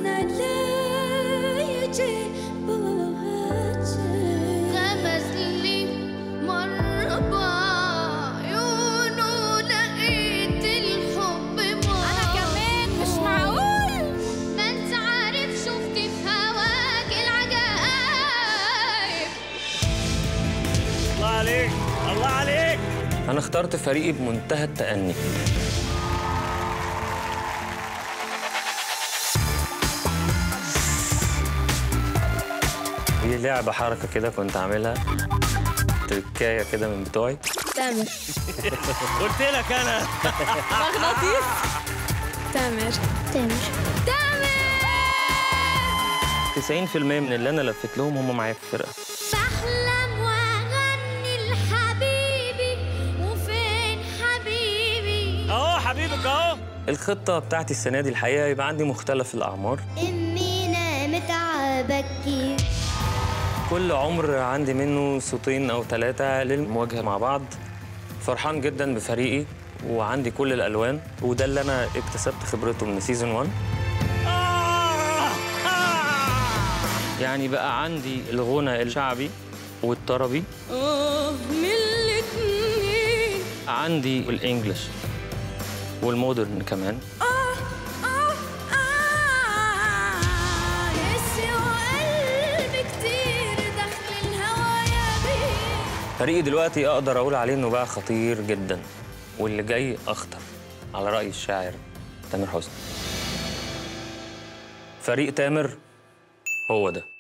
حزننا لا يجي بوجه غمز لي مرة بعيونه لقيت الحب مر أنا كمان مش معقول ما انت عارف شفت في هواك العجائب الله عليك الله عليك انا اخترت فريقي بمنتهى التأني دي لعبة حركة كده كنت عاملها تركاية كده من بتوعي تامر قلت لك انا مغناطيس تامر تامر تامر 90% من اللي انا لفيت لهم هم معايا في الفرقة بحلم واغني لحبيبي وفين حبيبي اهو حبيبك اهو الخطة بتاعتي السنة دي الحقيقة يبقى عندي مختلف الأعمار امي نامت عبكي كل عمر عندي منه صوتين أو ثلاثة للمواجهة مع بعض فرحان جدا بفريقي وعندي كل الألوان وده اللي أنا اكتسبت خبرته من سيزون 1 آه. آه. يعني بقى عندي الغنى الشعبي والطربي آه من الاتنين عندي الانجليش والمودرن كمان آه آه آه نسي وقلبي كتير دخل الهوايا بيه فريقي دلوقتي اقدر اقول عليه انه بقى خطير جدا واللي جاي اخطر على راي الشاعر تامر حسني فريق تامر هو ده